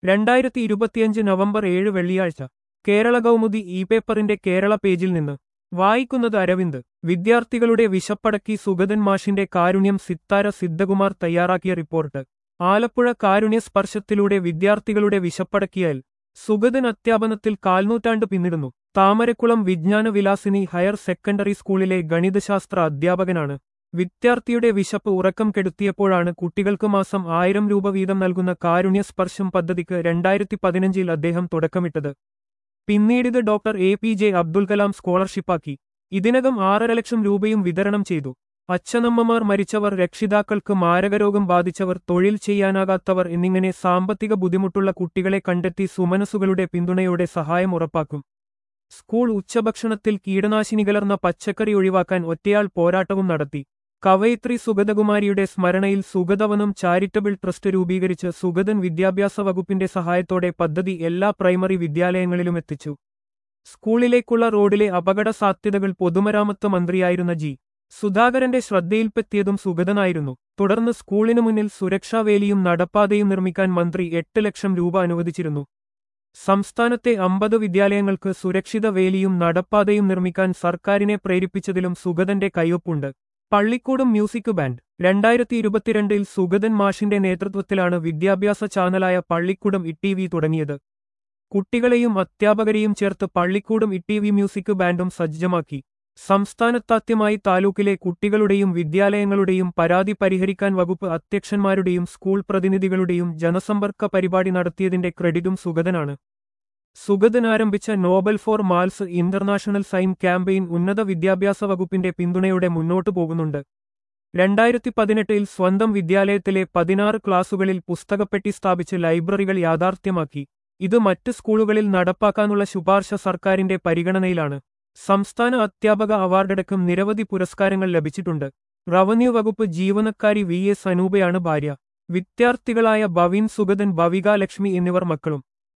രണ്ടായിരത്തി ഇരുപത്തിയഞ്ച് നവംബർ ഏഴ് വെള്ളിയാഴ്ച കേരള കൗമുദി ഇ പേപ്പറിന്റെ കേരള പേജിൽ നിന്ന് വായിക്കുന്നത് അരവിന്ദ് വിദ്യാർത്ഥികളുടെ വിശപ്പടക്കി സുഗതൻ മാഷിന്റെ കാരുണ്യം സിത്താര സിദ്ധകുമാർ തയ്യാറാക്കിയ റിപ്പോർട്ട് ആലപ്പുഴ കാരുണ്യ സ്പർശത്തിലൂടെ വിദ്യാർത്ഥികളുടെ വിശപ്പടക്കിയാൽ സുഗതൻ അധ്യാപനത്തിൽ കാൽനൂറ്റാണ്ട് പിന്നിടുന്നു താമരക്കുളം വിജ്ഞാന വിലാസിനി ഹയർ സെക്കൻഡറി സ്കൂളിലെ ഗണിതശാസ്ത്ര അധ്യാപകനാണ് വിദ്യാർത്ഥിയുടെ വിശപ്പ് ഉറക്കം കെടുത്തിയപ്പോഴാണ് കുട്ടികൾക്ക് മാസം ആയിരം രൂപ വീതം നൽകുന്ന കാരുണ്യ സ്പർശം പദ്ധതിക്ക് രണ്ടായിരത്തി പതിനഞ്ചിൽ അദ്ദേഹം തുടക്കമിട്ടത് പിന്നീടിത് doctor A P J Abdul Kalam സ്കോളർഷിപ്പാക്കി ഇതിനകം ആറര ലക്ഷം രൂപയും വിതരണം ചെയ്തു അച്ഛനമ്മമാർ മരിച്ചവർ രക്ഷിതാക്കൾക്ക് മാരകരോഗം ബാധിച്ചവർ തൊഴിൽ ചെയ്യാനാകാത്തവർ എന്നിങ്ങനെ സാമ്പത്തിക ബുദ്ധിമുട്ടുള്ള കുട്ടികളെ കണ്ടെത്തി സുമനസുകളുടെ പിന്തുണയോടെ സഹായം ഉറപ്പാക്കും സ്കൂൾ ഉച്ചഭക്ഷണത്തിൽ കീടനാശിനി കലർന്ന പച്ചക്കറി ഒഴിവാക്കാൻ ഒറ്റയാൾ പോരാട്ടവും നടത്തി കവയിത്രി സുഗതകുമാരിയുടെ സ്മരണയിൽ സുഗതവനം ചാരിറ്റബിൾ ട്രസ്റ്റ് രൂപീകരിച്ച് സുഗതൻ വിദ്യാഭ്യാസ വകുപ്പിന്റെ സഹായത്തോടെ പദ്ധതി എല്ലാ പ്രൈമറി വിദ്യാലയങ്ങളിലും എത്തിച്ചു സ്കൂളിലേക്കുള്ള റോഡിലെ അപകട സാധ്യതകൾ പൊതുമരാമത്ത് മന്ത്രിയായിരുന്ന ജി സുധാകരന്റെ ശ്രദ്ധയിൽപ്പെത്തിയതും സുഗതനായിരുന്നു തുടർന്ന് സ്കൂളിനു മുന്നിൽ സുരക്ഷാവേലിയും നടപ്പാതയും നിർമ്മിക്കാൻ മന്ത്രി എട്ട് ലക്ഷം രൂപ അനുവദിച്ചിരുന്നു സംസ്ഥാനത്തെ അമ്പത് വിദ്യാലയങ്ങൾക്ക് സുരക്ഷിത വേലിയും നടപ്പാതയും നിർമ്മിക്കാൻ സർക്കാരിനെ പ്രേരിപ്പിച്ചതിലും സുഗതന്റെ കയ്യൊപ്പുണ്ട് പള്ളിക്കൂടും മ്യൂസിക് ബാൻഡ് രണ്ടായിരത്തി ഇരുപത്തിരണ്ടിൽ സുഗതൻ മാഷിന്റെ നേതൃത്വത്തിലാണ് വിദ്യാഭ്യാസ ചാനലായ പള്ളിക്കൂടം ഇ തുടങ്ങിയത് കുട്ടികളെയും അധ്യാപകരെയും ചേർത്ത് പള്ളിക്കൂടും ഇ മ്യൂസിക് ബാൻഡും സജ്ജമാക്കി സംസ്ഥാനത്താദ്യമായി താലൂക്കിലെ കുട്ടികളുടെയും വിദ്യാലയങ്ങളുടെയും പരാതി പരിഹരിക്കാൻ വകുപ്പ് അധ്യക്ഷന്മാരുടെയും സ്കൂൾ പ്രതിനിധികളുടെയും ജനസമ്പർക്ക പരിപാടി നടത്തിയതിന്റെ ക്രെഡിറ്റും സുഗതനാണ് സുഗതൻ ആരംഭിച്ച നോബൽ ഫോർ മാൽസ് ഇന്റർനാഷണൽ സൈൻ ക്യാമ്പയിൻ ഉന്നത വിദ്യാഭ്യാസ വകുപ്പിന്റെ പിന്തുണയോടെ മുന്നോട്ടു പോകുന്നുണ്ട് രണ്ടായിരത്തി പതിനെട്ടിൽ സ്വന്തം വിദ്യാലയത്തിലെ പതിനാറ് ക്ലാസുകളിൽ പുസ്തകപ്പെട്ടി സ്ഥാപിച്ച് ലൈബ്രറികൾ യാഥാർത്ഥ്യമാക്കി ഇത് മറ്റ് സ്കൂളുകളിൽ നടപ്പാക്കാനുള്ള ശുപാർശ സർക്കാരിന്റെ പരിഗണനയിലാണ് സംസ്ഥാന അധ്യാപക അവാർഡടക്കം നിരവധി പുരസ്കാരങ്ങൾ ലഭിച്ചിട്ടുണ്ട് റവന്യൂ വകുപ്പ് ജീവനക്കാരി വി എസ് അനൂപയാണ് ഭാര്യ വിദ്യാർത്ഥികളായ ഭവിൻ സുഗതൻ ഭവിക ലക്ഷ്മി എന്നിവർ മക്കളും